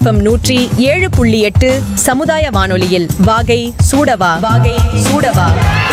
FM நூற்றி ஏழு புள்ளி எட்டு சமுதாய வானொலியில் வாகை சூடவா வாகை சூடவா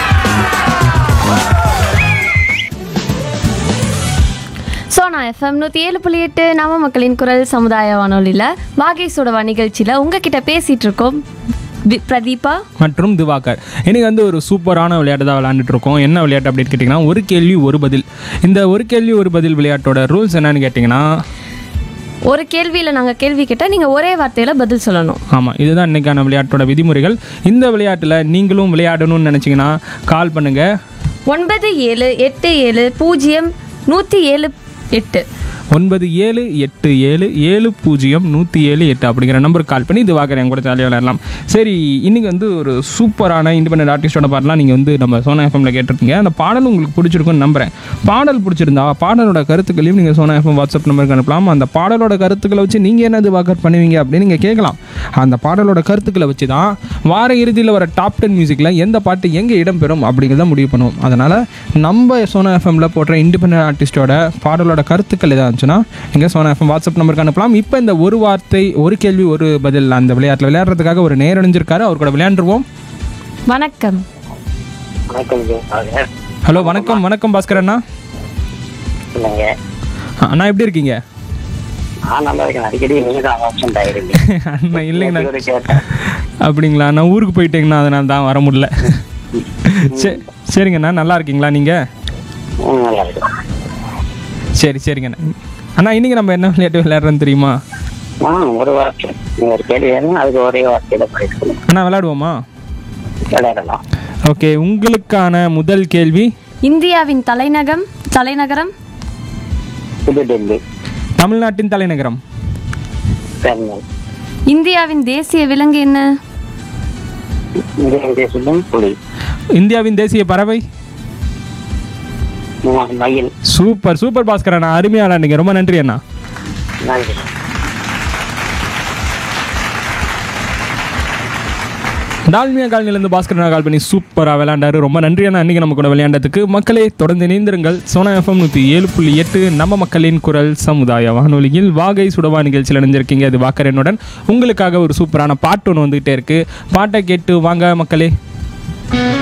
சோனா எஃப்எம் நூற்றி ஏழு புள்ளி எட்டு நம்ம மக்களின் குரல் சமுதாய வானொலியில் வாகை சுடவா நிகழ்ச்சியில் உங்ககிட்ட பேசிகிட்டு இருக்கோம் வி- பிரதீபா மற்றும் திவாகர் இன்னைக்கு வந்து ஒரு சூப்பரான விளையாட்டு தான் விளையாண்டுட்டு இருக்கோம் என்ன விளையாட்டு அப்படின்னு கேட்டிங்கன்னா ஒரு கேள்வி ஒரு பதில் இந்த ஒரு கேள்வி ஒரு பதில் விளையாட்டோட ரூல்ஸ் என்னன்னு கேட்டிங்கன்னா ஒரு கேள்வியில் நாங்கள் கேள்வி கேட்டால் நீங்கள் ஒரே வார்த்தையில் பதில் சொல்லணும் ஆமாம் இதுதான் இன்னைக்கான விளையாட்டோட விதிமுறைகள் இந்த விளையாட்டில் நீங்களும் விளையாடணும்னு நினச்சிங்கன்னா கால் பண்ணுங்கள் ஒன்பது ஏழு எட்டு ஏழு பூஜ்ஜியம் நூற்றி ஏழு எட்டு ஒன்பது ஏழு எட்டு ஏழு ஏழு பூஜ்ஜியம் நூற்றி ஏழு எட்டு அப்படிங்கிற நம்பருக்கு கால் பண்ணி இது வாக்குறேன் கூட ஜாலியாக விளையாடலாம் சரி இன்றைக்கி வந்து ஒரு சூப்பரான இண்டிபெண்டன்ட் ஆர்டிஸ்டோட பாடலாம் நீங்கள் வந்து நம்ம சோனா எஃப்எம்ல கேட்டிருக்கீங்க அந்த பாடல் உங்களுக்கு பிடிச்சிருக்குன்னு நம்புறேன் பாடல் பிடிச்சிருந்தா பாடலோட கருத்துக்களையும் நீங்கள் சோனா எஃப்எம் வாட்ஸ்அப் நம்பருக்கு அனுப்பலாம் அந்த பாடலோட கருத்துக்களை வச்சு நீங்கள் என்ன இது வாக்கர் பண்ணுவீங்க அப்படின்னு நீங்கள் கேட்கலாம் அந்த பாடலோட கருத்துக்களை வச்சு தான் வார இறுதியில் வர டாப் டென் மியூசிக்கில் எந்த பாட்டு எங்கே இடம்பெறும் அப்படிங்கிறத முடிவு பண்ணுவோம் அதனால் நம்ம சோனா எஃப்எம்ல போடுற இண்டிபெண்டன்ட் ஆர்டிஸ்டோட பாடலோட கருத்துக்கள் எதாவது இருந்துச்சுன்னா நீங்கள் சோனா எஃப்எம் வாட்ஸ்அப் நம்பருக்கு அனுப்பலாம் இப்போ இந்த ஒரு வார்த்தை ஒரு கேள்வி ஒரு பதில் அந்த விளையாட்டில் விளையாடுறதுக்காக ஒரு நேர் அணிஞ்சிருக்காரு அவர் கூட விளையாண்டுருவோம் வணக்கம் வணக்கம் ஜி. வாங்க. ஹலோ வணக்கம் வணக்கம் பாஸ்கர் அண்ணா சொல்லுங்க ஆ, அண்ணா எப்படி இருக்கீங்க நான் நல்லா இருக்கேன் அடிக்கடி நீங்க தான் ஆப்ஷன் ஆயிருங்க அண்ணா இல்லைங்கண்ணா ஒரு கேட்டேன் அப்படிங்களா நான் ஊருக்கு போயிட்டேங்கண்ணா அதனால தான் வர முடியல சரி சரிங்கண்ணா நல்லா இருக்கீங்களா நீங்கள் ம், நல்லா இருக்கு சரி சரிங்கண்ணா அண்ணா இன்னைக்கு நம்ம என்ன விளையாட்டு விளையாடுறோன்னு தெரியுமா ஆ ஒரு வார்த்தை நீங்க ஒரு கேள்வி வேணும் அதுக்கு ஒரே வார்த்தையில பதில் சொல்லுங்க அண்ணா விளையாடுவோமா விளையாடலாம் ஓகே உங்களுக்கான முதல் கேள்வி இந்தியாவின் தலைநகம் தலைநகரம் புதுடெல்லி தமிழ்நாட்டின் தலைநகரம் சென்னை இந்தியாவின் தேசிய விலங்கு என்ன இந்தியன் தேசம் புலி இந்தியாவின் தேசிய பறவை ம- மயில் சூப்பர் சூப்பர் பாஸ்கர் அண்ணா அருமையா விளையாடுங்க ரொம்ப நன்றி அண்ணா நன்றி டால்மியா காலனிலேருந்து பாஸ்கர் அண்ணா கால் பண்ணி சூப்பராக விளையாண்டாரு ரொம்ப நன்றி அண்ணா இன்னைக்கு நம்ம கூட விளையாண்டதுக்கு மக்களே தொடர்ந்து இணைந்திருங்கள் சோனா எஃப்எம் நூற்றி ஏழு புள்ளி எட்டு நம்ம மக்களின் குரல் சமுதாய வானொலியில் வாகை சுடவா நிகழ்ச்சியில் இணைஞ்சிருக்கீங்க அது வாக்கரனுடன் உங்களுக்காக ஒரு சூப்பரான பாட்டு ஒன்று வந்துகிட்டே இருக்கு பாட்டை கேட்டு வாங்க மக்களே